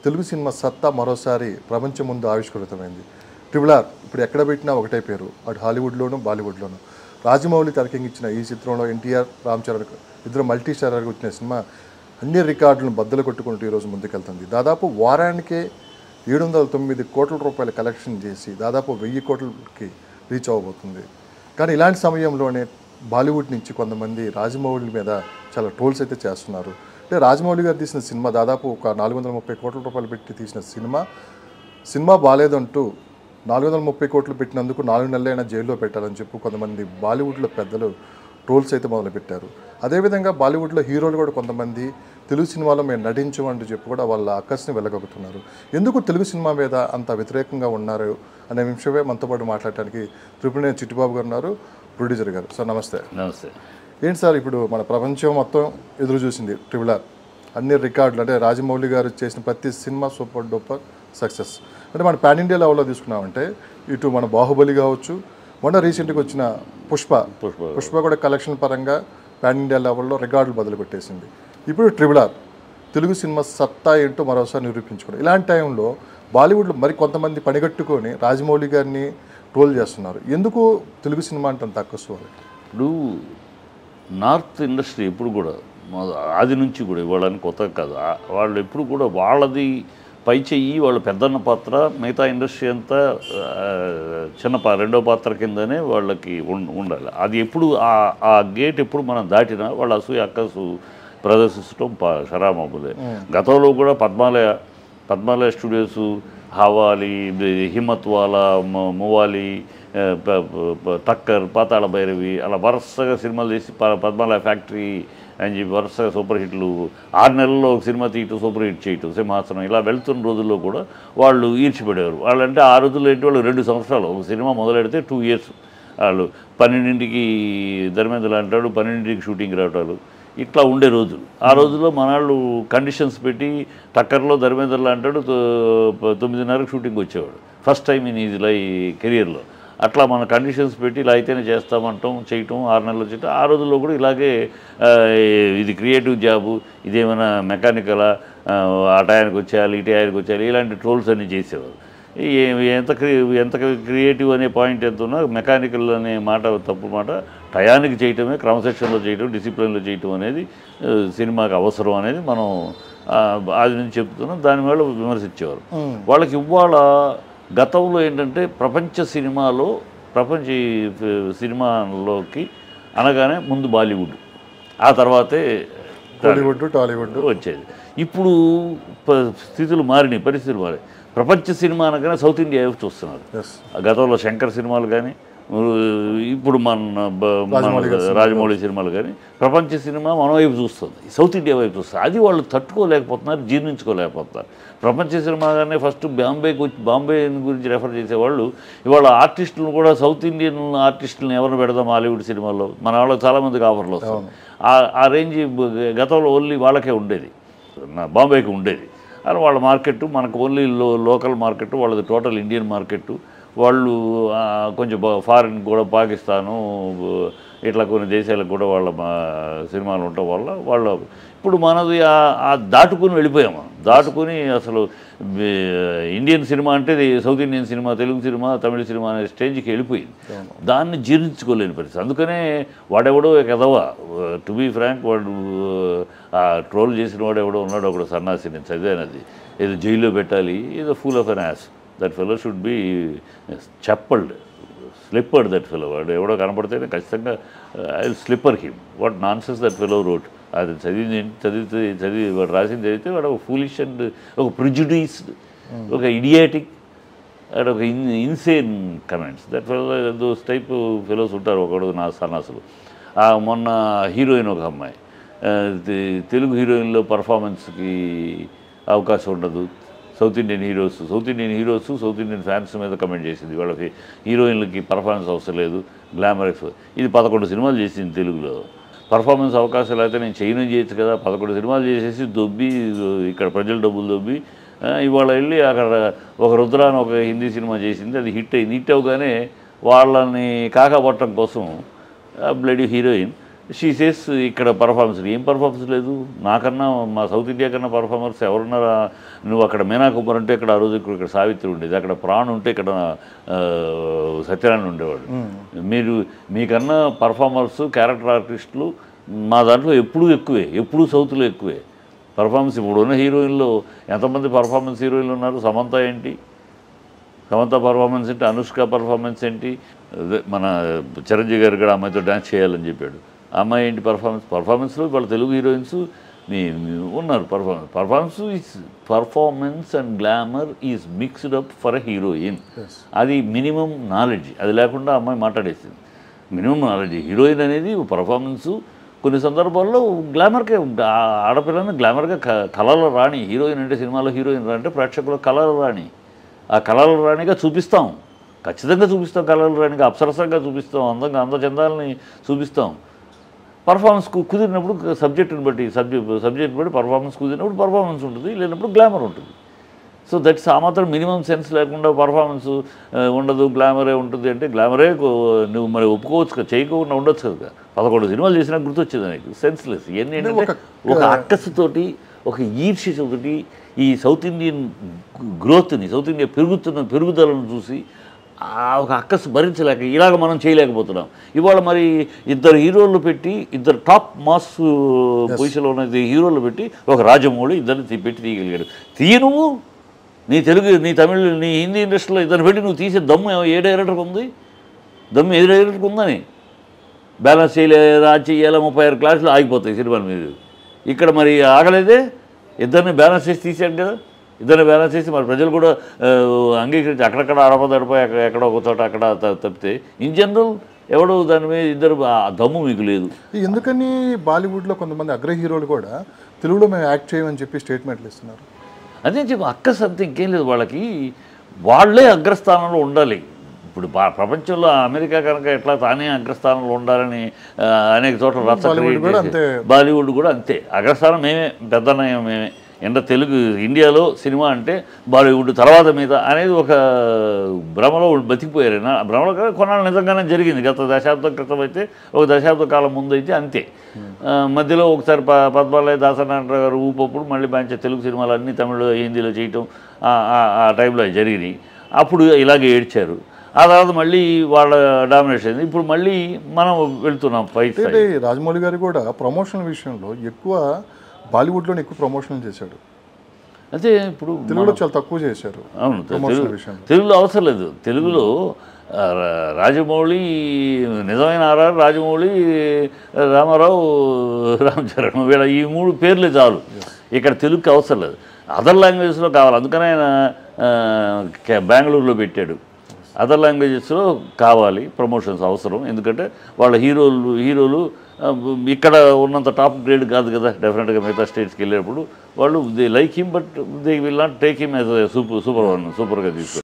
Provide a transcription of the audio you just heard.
Telugu cinema సత్తా మరోసారి ప్రపంచం ముందు ఆవిష్కృతమైంది ట్రిపుల్ ఆర్ ఇప్పుడు ఎక్కడ పెట్టినా ఒకటే పేరు అటు హాలీవుడ్లోను బాలీవుడ్లోను రాజమౌళి తెరకెక్కించిన ఈ చిత్రంలో ఎన్టీఆర్ రామ్ చరణ్ ఇద్దరు మల్టీ స్టారర్గా వచ్చిన సినిమా అన్ని రికార్డులను బద్దలు కొట్టుకుంటూ ఈరోజు ముందుకెళ్తుంది దాదాపు వారానికే ఏడు వందల తొమ్మిది కోట్ల రూపాయల కలెక్షన్ చేసి దాదాపు వెయ్యి కోట్లకి రీచ్ అవ్వబోతుంది కానీ ఇలాంటి సమయంలోనే బాలీవుడ్ నుంచి కొంతమంది రాజమౌళి మీద చాలా ట్రోల్స్ అయితే చేస్తున్నారు అంటే రాజమౌళి గారు తీసిన సినిమా దాదాపు ఒక నాలుగు వందల ముప్పై కోట్ల రూపాయలు పెట్టి తీసిన సినిమా సినిమా బాగాలేదంటూ నాలుగు వందల ముప్పై కోట్లు పెట్టినందుకు నాలుగు నెలలైనా జైల్లో పెట్టాలని చెప్పి కొంతమంది బాలీవుడ్లో పెద్దలు ట్రోల్స్ అయితే మొదలుపెట్టారు అదేవిధంగా బాలీవుడ్లో హీరోలు కూడా కొంతమంది తెలుగు సినిమాలో మేము నటించమంటూ చెప్పి కూడా వాళ్ళ అక్కస్ని వెళ్ళగొక్కుతున్నారు ఎందుకు తెలుగు సినిమా మీద అంత వ్యతిరేకంగా ఉన్నారు అనే విషయమే మనతో పాటు మాట్లాడటానికి త్రిపుణి చిట్టిబాబు గారు ఉన్నారు ప్రొడ్యూసర్ గారు సార్ నమస్తే నమస్తే ఏంటి సార్ ఇప్పుడు మన ప్రపంచం మొత్తం ఎదురు చూసింది ట్రిపుల్ ఆర్ అన్ని రికార్డులు అంటే రాజమౌళి గారు చేసిన ప్రతి సినిమా సూపర్ డూపర్ సక్సెస్ అంటే మన పాన్ ఇండియా లెవెల్లో తీసుకున్నామంటే ఇటు మన బాహుబలి కావచ్చు మొన్న రీసెంట్గా వచ్చిన పుష్ప పుష్ప. పుష్ప కూడా కలెక్షన్ పరంగా పాన్ ఇండియా లెవెల్లో రికార్డులు బదులు పెట్టేసింది ఇప్పుడు ట్రిపుల్ ఆర్ తెలుగు సినిమా సత్తా ఏంటో మరోసారి నిరూపించుకోవడం ఇలాంటి టైంలో బాలీవుడ్లో మరి కొంతమంది పనిగట్టుకొని రాజమౌళి గారిని ట్రోల్ చేస్తున్నారు ఎందుకు తెలుగు సినిమా అంటే అంత తక్కువ చూడాలి ఇప్పుడు నార్త్ ఇండస్ట్రీ ఎప్పుడు కూడా మా- ఆది నుంచి కూడా ఇవ్వడానికి కొత్త కాదు ఆ- వాళ్ళు ఎప్పుడు కూడా వాళ్ళది పై చెయ్యి వాళ్ళ పెద్దన్న పాత్ర మిగతా ఇండస్ట్రీ అంతా ఆ, చిన్న పా రెండో పాత్ర కిందనే వాళ్ళకి ఉం- ఉండాలి అది ఎప్పుడు ఆ- ఆ గేట్ ఎప్పుడు మనం దాటినా వాళ్ళ అసూయ అక్కసు ప్రదర్శించడం ప- షరామబులే గతంలో కూడా పద్మాలయ పద్మాలయ స్టూడియోస్ హవాలి హిమ్మత్ వాలా మ- మువాలి ఆ, ప- ప- ప- టక్కర్ పాతాళ భైరవి అలా వరుసగా సినిమాలు చేసి ప- పద్మాలయ ఫ్యాక్టరీ అని చెప్పి వరుసగా సూపర్ హిట్లు ఆరు నెలల్లో ఒక సినిమా తీయటం సూపర్ హిట్ చేయటం సింహాసనం ఇలా వెళ్తున్న రోజుల్లో కూడా వాళ్ళు ఈడ్చిపడేవారు వాళ్ళంటే ఆ రోజుల్లో ఏంటి వాళ్ళు రెండు సంవత్సరాలు ఒక సినిమా మొదలెడితే టూ ఇయర్స్ వాళ్ళు పన్నెండింటికి ధర్మేంద్ర అంటాడు పన్నెండింటికి షూటింగ్ రావటాలు ఇట్లా ఉండే రోజులు ఆ రోజుల్లో మనాళ్ళు కండిషన్స్ పెట్టి టక్కర్లో ధర్మేంద్రలో అంటాడు తొ- ప- తొమ్మిదిన్నరకు షూటింగ్ వచ్చేవాడు ఫస్ట్ టైం ఇన్ ఇది లై కెరియర్లో అట్లా మన కండిషన్స్ పెట్టి ఇలా అయితేనే చేస్తామంటాం చేయటం ఆరు నెలలు చేయటం ఆ రోజుల్లో కూడా ఇలాగే ఆ, ఇది క్రియేటివ్ జాబు ఇదేమైనా మెకానికలా ఆ టయానికి వచ్చేయాలి ఈ టయానికి వచ్చేయాలి ఇలాంటి ట్రోల్స్ అన్నీ చేసేవారు ఈ- ఎంత క్రి ఎంత క్రియేటివ్ అనే పాయింట్ ఎంత ఉన్నా మెకానికల్ అనే మాట తప్పు మాట టయానికి చేయటమే క్రమశిక్షణలో చేయటం డిసిప్లిన్లో చేయటం అనేది ఆ, సినిమాకి అవసరం అనేది మనం ఆ, అది నుంచి చెప్తున్నాం దాని వల్ల విమర్శించేవారు వాళ్ళకి ఇవాళ గతంలో ఏంటంటే ప్రపంచ సినిమాలో ప్రపంచ సినిమాలోకి అనగానే ముందు బాలీవుడ్ ఆ తర్వాతే టాలీవుడ్ టాలీవుడ్ వచ్చేది ఇప్పుడు ప- స్థితులు మారినాయి పరిస్థితులు మారాయి ప్రపంచ సినిమా అనగానే సౌత్ ఇండియా వైపు చూస్తున్నారు ఎస్ గతంలో శంకర్ సినిమాలు కానీ ఇప్పుడు మన బ- మన రాజమౌళి గారి రాజమౌళి సినిమాలు కానీ ప్రపంచ సినిమా మన వైపు చూస్తుంది సౌత్ ఇండియా వైపు చూస్తుంది అది వాళ్ళు తట్టుకోలేకపోతున్నారు జీర్ణించుకోలేకపోతున్నారు ప్రపంచ సినిమాగానే ఫస్ట్ బాంబేకి వచ్చి బాంబే గురించి రెఫర్ చేసేవాళ్ళు ఇవాళ ఆర్టిస్టులను కూడా సౌత్ ఇండియన్ ఆర్టిస్టులను ఎవరిని పెడదాం హాలీవుడ్ సినిమాల్లో మన వాళ్ళకి చాలామందికి ఆఫర్లు వస్తాయి ఆ- ఆ రేంజ్ గతంలో ఓన్లీ వాళ్ళకే ఉండేది నా బాంబేకి ఉండేది అని వాళ్ళ మార్కెట్ మనకు ఓన్లీ లో లోకల్ మార్కెట్ వాళ్ళది టోటల్ ఇండియన్ మార్కెట్ వాళ్ళు ఆ, కొంచెం బా- ఫారిన్ కూడా పాకిస్తాను బ- ఇట్లా కొన్ని దేశాలకు కూడా వాళ్ళ మా సినిమాలు ఉండటం వల్ల వాళ్ళ ఇప్పుడు మనది ఆ- ఆ దాటుకుని వెళ్ళిపోయాము దాటుకుని అసలు బి- ఇండియన్ సినిమా అంటే ఇది south Indian cinema Telugu cinema Tamil cinema అనే స్టేజ్కి వెళ్ళిపోయింది దాన్ని జీర్ణించుకోలేని పరిస్థితి అందుకనే వాడెవడో ఎదవా టు బీ ఫ్రాంక్ వాడు ఆ ట్రోల్ చేసిన వాడు ఎవడో ఉన్నాడు ఒకడు సన్నాసి నేను చదివానది ఏదో జైల్లో పెట్టాలి ఏదో fool of an ass that fellow should be chappaled slippered that fellow వాడు ఎవడో కనపడితేనే ఖచ్చితంగా I slipper him what nonsense that fellow road అది చదివింది ఏంటి? చదివితే చదివి వాడు రాసింది చదివితే వాడు ఒక ఫూలిష్ అండ్ ఒక ప్రిజుడీస్డ్ ఒక ఇడియాటిక్ అండ్ ఒక in insane comments that fellow those type fellows ఉంటారు ఒకడు నా సన్నాసులు ఆ, మొన్న హీరోయిన్ ఒక అమ్మాయి ఆ, తె- తెలుగు హీరోయిన్లో పర్ఫార్మెన్స్కి అవకాశం ఉండదు south Indian heroes south Indian heroes south Indian fans మీద కమెంట్ చేసింది వాళ్ళకి హీరోయిన్లకి పర్ఫార్మెన్స్ అవసరం లేదు గ్లామర్ ఎక్స్ ఇది పదకొండు సినిమాలు చేసింది తెలుగులో పర్ఫార్మెన్స్ అవకాశాలు అయితే నేను చేయను చేయొచ్చు కదా పదకొండు సినిమాలు చేసేసి దొబ్బి ఇక్కడ ప్రజల డబ్బులు దొబ్బి ఆ, ఇవాళ వెళ్ళి అక్కడ ఒక రుద్ర అని ఒక హిందీ సినిమా చేసింది అది హిట్ అయింది హిట్ అవగానే వాళ్ళని కాకపట్టడం కోసం బ్లడీ హీరోయిన్ షీ సేస్ ఇక్కడ పర్ఫార్మెన్స్ ఏం పర్ఫార్మెన్స్ లేదు నాకన్నా మా సౌత్ ఇండియా కన్నా పర్ఫార్మర్స్ ఎవరున్నారా నువ్వు అక్కడ మీనా కుమార్ ఉంటే ఇక్కడ ఆ రోజు ఇక్కడ ఇక్కడ సావిత్రి ఉండేది అక్కడ ప్రాణ్ ఉంటే ఇక్కడ ఆ, సత్యనారాయణ ఉండేవాడు మీరు మీకన్నా పర్ఫార్మర్స్ క్యారెక్టర్ ఆర్టిస్టులు మా దాంట్లో ఎప్పుడూ ఎక్కువే ఎప్పుడూ సౌత్లో ఎక్కువే పర్ఫార్మెన్స్ ఇప్పుడు ఉన్న హీరోయిన్లో ఎంతమంది పర్ఫార్మెన్స్ హీరోయిన్లు ఉన్నారు సమంత ఏంటి సమంత పర్ఫార్మెన్స్ ఏంటి అనుష్క పర్ఫార్మెన్స్ ఏంటి అదే మన చిరంజీవి గారు కూడా అమ్మాయితో డ్యాన్స్ చేయాలని చెప్పాడు ఆ అమ్మాయి ఏంటి పర్ఫార్మెన్స్ పర్ఫార్మెన్స్లో వాళ్ళ తెలుగు హీరోయిన్స్ మీ మీ ఉన్నారు performance performance is performance and glamour is mixed up for a heroine అది మినిమం నాలెడ్జ్ అది లేకుండా ఆ అమ్మాయి మాట్లాడేసింది మినిమం నాలెడ్జ్ హీరోయిన్ అనేది పర్ఫార్మెన్సు కొన్ని సందర్భాల్లో గ్లామర్కే ఆ- ఆడపిల్లని గ్లామర్గా క- కళలో రాణి హీరోయిన్ అంటే సినిమాలో హీరోయిన్ అంటే ప్రేక్షకుల కళలో రాణి ఆ కళల రాణిగా చూపిస్తాం ఖచ్చితంగా చూపిస్తాం కళల రాణిగా అప్సరసంగా చూపిస్తాం అందంగా అందచందాలని చూపిస్తాం పర్ఫార్మెన్స్ కు- కుదిరినప్పుడు సబ్జెక్టుని బట్టి సబ్జెక్ట్ సబ్జెక్ట్ని బట్టి పర్ఫార్మెన్స్ కుదిరినప్పుడు పర్ఫార్మెన్స్ ఉంటుంది లేనప్పుడు గ్లామర్ ఉంటుంది సో దట్స్ ఆ మాత్రం మినిమం సెన్స్ లేకుండా పర్ఫార్మెన్స్ ఉండదు గ్లామరే ఉంటుంది అంటే గ్లామరే కో- నువ్వు మరి ఒప్పుకోవచ్చు కదా చేయకుండా ఉండొచ్చు కదా పదకొండు సినిమాలు చేసినా గుర్తొచ్చేది నీకు సెన్స్లెస్ ఇవన్నీ ఏంటంటే ఒక- ఒక అక్కసుతోటి ఒక ఈర్ష్యతోటి ఈ సౌత్ ఇండియన్ గ్రోత్ని సౌత్ ఇండియా పెరుగుతున్న పెరుగుదలను చూసి ఆ ఒక అక్కసు భరించలేక ఇలాగ మనం చేయలేకపోతున్నాం ఇవాళ మరి ఇద్దరు హీరోలు పెట్టి ఇద్దరు టాప్ మాస్ పొజిషన్లో ఉన్న ఇద్దరు హీరోలు పెట్టి ఒక రాజమౌళి ఇద్దరిని తీ- పెట్టి తీయగలిగాడు తీయ నువ్వు నీ తెలుగు నీ తమిళ నీ హిందీ ఇండస్ట్రీలో ఇద్దరు పెట్టి నువ్వు తీసే దమ్ము ఏ- ఏ డైరెక్టర్కి ఉంది దమ్ము ఏ డైరెక్టర్కి ఉందని బ్యాలెన్స్ చేయలేదా చేయాలా ముప్పై ఆరు క్లాసులు ఆగిపోతాయి సినిమాల మీద ఇక్కడ మరి ఆగలేదే ఇద్దరిని బ్యాలెన్స్ చేసి తీసాడు కదా ఇద్దరిని బ్యాలెన్స్ చేసి మరి ప్రజలు కూడా ఆ, అంగీకరించి అక్కడక్కడ అడపదడప ఎక్కడ ఎక్కడో ఒక చోట అక్కడ త- తప్పితే ఇన్ జనరల్ ఎవడు దాని మీద ఇద్దరు ఆ దమ్ము మీకు లేదు ఎందుకని బాలీవుడ్లో కొంతమంది అగ్ర హీరోలు కూడా తెలుగులో మేము యాక్ట్ చేయమని చెప్పి స్టేట్మెంట్లు ఇస్తున్నారు అదే చెప్పు అక్క సంత ఇంకేం లేదు వాళ్ళకి వాళ్ళే అగ్రస్థానంలో ఉండాలి ఇప్పుడు బా ప్రపంచంలో అమెరికా కనుక ఎట్లా తానే అగ్రస్థానంలో ఉండాలని ఆ, అనేక చోట్ల రచ్చ బాలీవుడ్ create కూడా చేసి- అంతే. బాలీవుడ్ కూడా అంతే అగ్రస్థానం మేమే పెద్దన్నయ్య మేమే ఎండ తెలుగు ఇండియాలో సినిమా అంటే బాలీవుడ్ తర్వాత మీద అనేది ఒక భ్రమలో బతికిపోయారు నా- భ్రమలో కాదు, కొన్నాళ్ళు నిజంగానే జరిగింది గత దశాబ్దం క్రితం అయితే ఒక దశాబ్ద కాలం ముందు అయితే అంతే ఆ, మధ్యలో ఒకసారి ప పద్మాలయ దాసనారాయణ గారు ఊపప్పుడు మళ్ళీ మంచి తెలుగు సినిమాలు అన్నీ తమిళ హిందీలో చేయటం ఆ- ఆ- ఆ టైంలో అవి జరిగినాయి అప్పుడు ఇలాగే ఏడ్చారు ఆ తర్వాత మళ్ళీ వాళ్ళ డామినేషన్ అయింది ఇప్పుడు మళ్ళీ మనం వెళ్తున్నాం పై స్థాయి. అంటే రాజమౌళి గారు కూడా ప్రమోషన్ విషయంలో ఎక్కువ బాలీవుడ్లోనే ఎక్కువ ప్రమోషన్ చేశాడు అదే ఇప్పుడు తెలుగులో చాలా తక్కువ చేశారు అవును తె- ప్రమోషన్ తెలుగు విషయంలో తెలుగులో అవసరం లేదు తెలుగులో ఆ, రా- రాజమౌళి నిజమైన ఆర్ఆర్ రాజమౌళి రామారావు రామ్ చరణ్ వీళ్ళ ఈ మూడు పేర్లే చాలు ఇక్కడ తెలుగుకి అవసరం లేదు అదర్ లాంగ్వేజెస్లో కావాలి అందుకనే ఆయన ఆ, కే- బెంగళూరులో పెట్టాడు అదర్ లాంగ్వేజెస్లో కావాలి ప్రమోషన్స్ అవసరం ఎందుకంటే వాళ్ళ హీరోలు హీరోలు ఆ, ఇక్కడ ఉన్నంత టాప్ గ్రేడ్ కాదు కదా డెఫినెట్గా మిగతా స్టేట్స్కి వెళ్ళేటప్పుడు వాళ్ళు they like him but they will not take him as super super one సూపర్గా తీసుకో